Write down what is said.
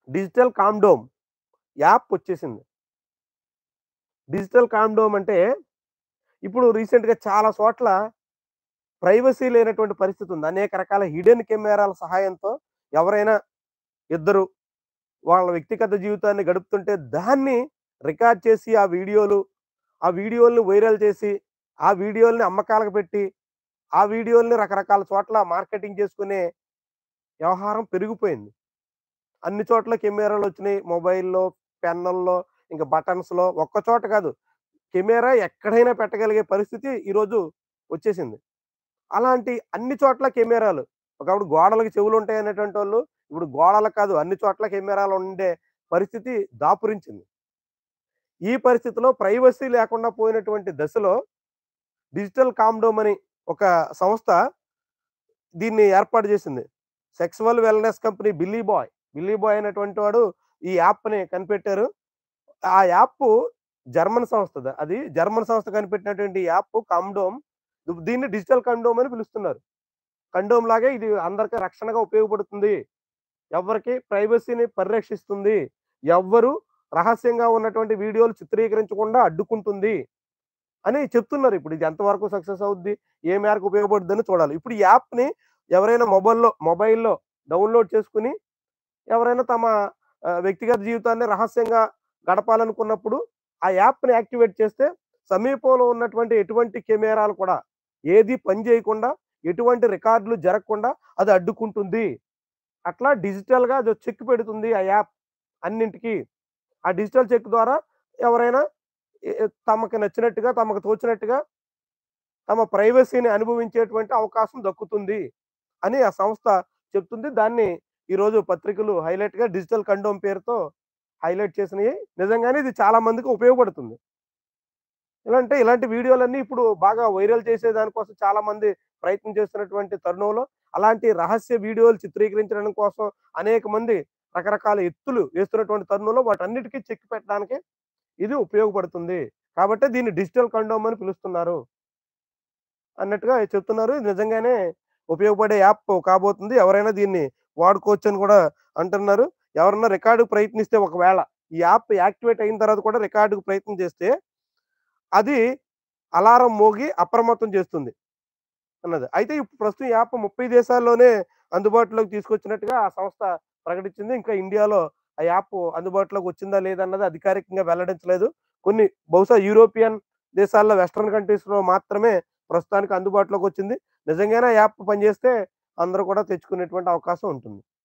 digital condom app వచ్చేసింది digital condom అంటే ఇప్పుడు రీసెంట్గా చాలా చోట్ల ప్రైవసీ లేనటువంటి పరిస్థితి ఉంది అనేక రకాల హిడెన్ కెమెరాల సహాయంతో ఎవరైనా ఇద్దరు వాళ్ళ వ్యక్తిగత జీవితాన్ని గడుపుతుంటే దాన్ని రికార్డ్ చేసి ఆ వీడియోలు ఆ వీడియోల్ని వైరల్ చేసి ఆ వీడియోల్ని అమ్మకాలకు పెట్టి ఆ వీడియోల్ని రకరకాల చోట్ల మార్కెటింగ్ చేసుకునే వ్యవహారం పెరిగిపోయింది అన్ని చోట్ల కెమెరాలు వచ్చినాయి మొబైల్లో పెన్నుల్లో ఇంకా బటన్స్లో ఒక్క చోట కాదు కెమెరా ఎక్కడైనా పెట్టగలిగే పరిస్థితి ఈరోజు వచ్చేసింది అలాంటి అన్ని చోట్ల కెమెరాలు ఒకప్పుడు గోడలకు చెవులు ఉంటాయి అనేటువంటి వాళ్ళు ఇప్పుడు గోడలకు కాదు అన్ని చోట్ల కెమెరాలు ఉండే పరిస్థితి దాపురించింది ఈ పరిస్థితిలో ప్రైవసీ లేకుండా పోయినటువంటి దశలో డిజిటల్ కామ్డోమ్ అని ఒక సంస్థ దీన్ని ఏర్పాటు చేసింది sexual wellness company Billy Boy Billy Boy అనేటువంటి వాడు ఈ యాప్ని కనిపెట్టారు ఆ యాప్ జర్మన్ సంస్థ అది జర్మన్ సంస్థ కనిపెట్టినటువంటి యాప్ కండోమ్ దీన్ని డిజిటల్ కండోమ్ అని పిలుస్తున్నారు కండోమ్ లాగే ఇది అందరికీ రక్షణగా ఉపయోగపడుతుంది ఎవరికి ప్రైవసీని పరిరక్షిస్తుంది ఎవ్వరు రహస్యంగా ఉన్నటువంటి వీడియోలు చిత్రీకరించకుండా అడ్డుకుంటుంది అని చెప్తున్నారు ఇప్పుడు ఇది ఎంతవరకు సక్సెస్ అవుద్ది ఏ మేరకు ఉపయోగపడుద్దని చూడాలి ఇప్పుడు ఈ యాప్ని ఎవరైనా మొబైల్లో మొబైల్లో డౌన్లోడ్ చేసుకుని ఎవరైనా తమ ఆ, వ్యక్తిగత జీవితాన్ని రహస్యంగా గడపాలనుకున్నప్పుడు ఆ యాప్ని యాక్టివేట్ చేస్తే సమీపంలో ఉన్నటువంటి ఎటువంటి కెమెరాలు కూడా ఏది పని చేయకుండా ఎటువంటి రికార్డులు జరగకుండా అది అడ్డుకుంటుంది అట్లా డిజిటల్గా అది చెక్ పెడుతుంది ఆ యాప్ అన్నింటికి ఆ డిజిటల్ చెక్ ద్వారా ఎవరైనా ఏ- ఏ- తమకు నచ్చినట్టుగా తమకు తోచినట్టుగా తమ ప్రైవసీని అనుభవించేటువంటి అవకాశం దక్కుతుంది అని ఆ సంస్థ చెప్తుంది దాన్ని ఈరోజు పత్రికలు హైలైట్ గా డిజిటల్ కండోమ్ పేరుతో హైలైట్ చేసినవి నిజంగానే ఇది చాలా మందికి ఉపయోగపడుతుంది ఇలాంటి ఇలాంటి వీడియోలన్నీ ఇప్పుడు బాగా వైరల్ చేసే దానికోసం చాలా మంది ప్రయత్నం చేస్తున్నటువంటి తరుణంలో అలాంటి రహస్య వీడియోలు చిత్రీకరించడం కోసం అనేక మంది రకరకాల ఎత్తులు వేస్తున్నటువంటి తరుణంలో వాటన్నిటికీ చెక్ పెట్టడానికి ఇది ఉపయోగపడుతుంది కాబట్టి దీన్ని డిజిటల్ కండోమ్ అని పిలుస్తున్నారు అన్నట్టుగా చెప్తున్నారు ఇది నిజంగానే ఉపయోగపడే యాప్ కాబోతుంది ఎవరైనా దీన్ని వాడుకోవచ్చు అని కూడా అంటున్నారు ఎవరన్నా రికార్డు ప్రయత్నిస్తే ఒకవేళ ఈ యాప్ యాక్టివేట్ అయిన తర్వాత కూడా రికార్డుకు ప్రయత్నం చేస్తే అది అలారం మోగి అప్రమత్తం చేస్తుంది అన్నది అయితే ఇప్పుడు ప్రస్తుతం ఈ యాప్ ముప్పై దేశాల్లోనే అందుబాటులోకి తీసుకొచ్చినట్టుగా ఆ సంస్థ ప్రకటించింది ఇంకా ఇండియాలో ఆ యాప్ అందుబాటులోకి వచ్చిందా లేదన్నది అధికారికంగా వెల్లడించలేదు కొన్ని బహుశా యూరోపియన్ దేశాల్లో వెస్ట్రన్ కంట్రీస్ లో మాత్రమే ప్రస్తుతానికి అందుబాటులోకి వచ్చింది నిజంగానే ఆ యాప్ పనిచేస్తే అందరూ కూడా తెచ్చుకునేటువంటి అవకాశం ఉంటుంది